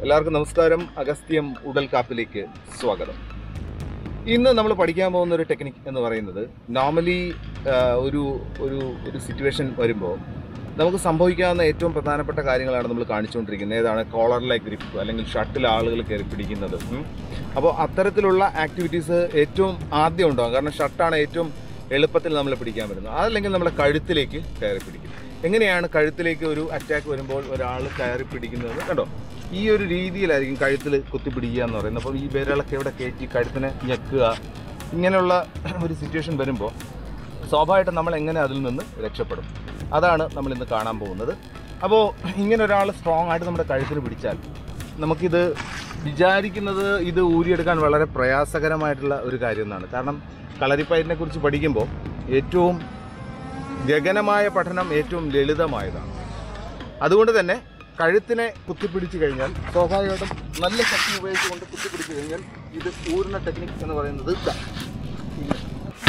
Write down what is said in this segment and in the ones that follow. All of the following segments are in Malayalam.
എല്ലാവർക്കും നമസ്കാരം അഗസ്ത്യം ഉടൽ കാപ്പിലേക്ക് സ്വാഗതം ഇന്ന് നമ്മൾ പഠിക്കാൻ പോകുന്ന ഒരു ടെക്നിക് എന്ന് പറയുന്നത് നോർമലി ഒരു ഒരു ഒരു സിറ്റുവേഷൻ വരുമ്പോൾ നമുക്ക് സംഭവിക്കാവുന്ന ഏറ്റവും പ്രധാനപ്പെട്ട കാര്യങ്ങളാണ് നമ്മൾ കാണിച്ചുകൊണ്ടിരിക്കുന്നത് ഏതാണ് കോളറിലെ ഗ്രിപ്പ് അല്ലെങ്കിൽ ഷട്ടിൽ ആളുകൾ കയറി പിടിക്കുന്നത് ഉം. അപ്പോൾ അത്തരത്തിലുള്ള ആക്ടിവിറ്റീസ് ഏറ്റവും ആദ്യം ഉണ്ടാകും കാരണം ഷർട്ടാണ് ഏറ്റവും എളുപ്പത്തിൽ നമ്മൾ പിടിക്കാൻ വരുന്നത് അതല്ലെങ്കിൽ നമ്മുടെ കഴുത്തിലേക്ക് കയറി പിടിക്കും എങ്ങനെയാണ് കഴുത്തിലേക്ക് ഒരു അറ്റാക്ക് വരുമ്പോൾ ഒരാൾ കയറി പിടിക്കുന്നത് കണ്ടോ ഈ ഒരു രീതിയിലായിരിക്കും കഴുത്തിൽ കുത്തിപ്പിടിക്കുക എന്ന് പറയുന്നത് അപ്പോൾ ഈ വിരളൊക്കെ ഇവിടെ കയറ്റി കഴുത്തിനെ ഞെക്കുക ഇങ്ങനെയുള്ള ഒരു സിറ്റുവേഷൻ വരുമ്പോൾ സ്വാഭാവികമായിട്ടും നമ്മൾ എങ്ങനെ അതിൽ നിന്ന് രക്ഷപ്പെടും അതാണ് നമ്മൾ ഇന്ന് കാണാൻ പോകുന്നത് അപ്പോൾ ഇങ്ങനെ ഒരാൾ സ്ട്രോങ് ആയിട്ട് നമ്മുടെ കഴുത്തിൽ പിടിച്ചാൽ നമുക്കിത് വിചാരിക്കുന്നത് ഇത് ഊരിയെടുക്കാൻ വളരെ പ്രയാസകരമായിട്ടുള്ള ഒരു കാര്യം എന്നാണ് കാരണം കളരിപ്പയറ്റിനെ കുറിച്ച് പഠിക്കുമ്പോൾ ഏറ്റവും ഗഗനമായ പഠനം ഏറ്റവും ലളിതമായതാണ് അതുകൊണ്ട് തന്നെ കഴുത്തിനെ കുത്തിപ്പിടിച്ചു കഴിഞ്ഞാൽ സ്വാഭാവികമായിട്ടും നല്ല ശക്തി ഉപയോഗിച്ചുകൊണ്ട് കുത്തിപ്പിടിച്ചു കഴിഞ്ഞാൽ ഇത് ഊരുന്ന ടെക്നിക്സ് എന്ന് പറയുന്നത് ഇതാ. ഇങ്ങനെ.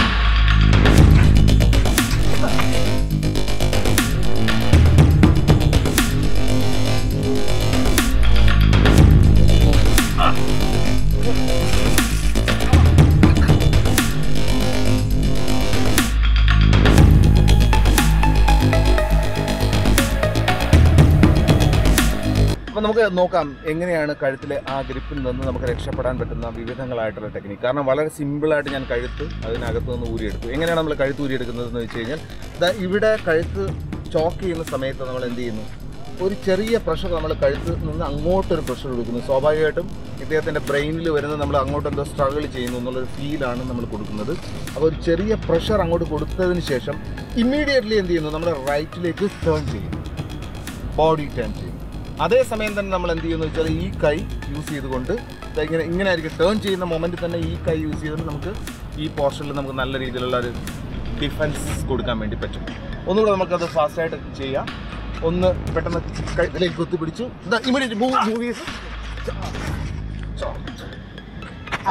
അപ്പോൾ നമുക്ക് നോക്കാം എങ്ങനെയാണ് കഴുത്തിലെ ആ ഗ്രിപ്പിൽ നിന്ന് നമുക്ക് രക്ഷപ്പെടാൻ പറ്റുന്ന വിവിധങ്ങളായിട്ടുള്ള ടെക്നിക്ക് കാരണം വളരെ സിമ്പിളായിട്ട് ഞാൻ കഴുത്ത് അതിനകത്ത് നിന്ന് ഊരിയെടുത്തു എങ്ങനെയാണ് നമ്മൾ കഴുത്ത് ഊരിയെടുക്കുന്നത് എന്ന് വെച്ച് കഴിഞ്ഞാൽ ദാ ഇവിടെ കഴുത്ത് ചോക്ക് ചെയ്യുന്ന സമയത്ത് നമ്മൾ എന്ത് ചെയ്യുന്നു ഒരു ചെറിയ പ്രഷർ നമ്മൾ കഴുത്ത് നിന്ന് അങ്ങോട്ടൊരു പ്രഷർ കൊടുക്കുന്നു സ്വാഭാവികമായിട്ടും ഇദ്ദേഹത്തിൻ്റെ ബ്രെയിനിൽ വരുന്നത് നമ്മൾ അങ്ങോട്ട് എന്തോ സ്ട്രഗിൾ ചെയ്യുന്നു എന്നുള്ളൊരു ഫീലാണ് നമ്മൾ കൊടുക്കുന്നത് അപ്പോൾ ഒരു ചെറിയ പ്രഷർ അങ്ങോട്ട് കൊടുത്തതിന് ശേഷം ഇമ്മീഡിയറ്റ്ലി എന്ത് ചെയ്യുന്നു നമ്മൾ റൈറ്റിലേക്ക് ടേൺ ചെയ്യും ബോഡി ടേൺ ചെയ്യും അതേസമയം തന്നെ നമ്മൾ എന്ത് ചെയ്യുന്നു വെച്ചാൽ ഈ കൈ യൂസ് ചെയ്തുകൊണ്ട് ദാ ഇങ്ങനെ ഇങ്ങനെ ആയിരിക്കും ടേൺ ചെയ്യുന്ന മൊമെൻറ്റിൽ തന്നെ ഈ കൈ യൂസ് ചെയ്തുകൊണ്ട് നമുക്ക് ഈ പോർഷനിൽ നമുക്ക് നല്ല രീതിയിലുള്ള ഒരു ഡിഫൻസ് കൊടുക്കാൻ വേണ്ടി പറ്റും ഒന്നുകൂടെ നമുക്കത് ഫാസ്റ്റായിട്ട് ചെയ്യാം ഒന്ന് പെട്ടെന്ന് കൈയിലേക്ക് കുത്തി പിടിച്ചു ഇമീഡിയറ്റ് മൂവ് മൂവ് ചെയ്ത് ആ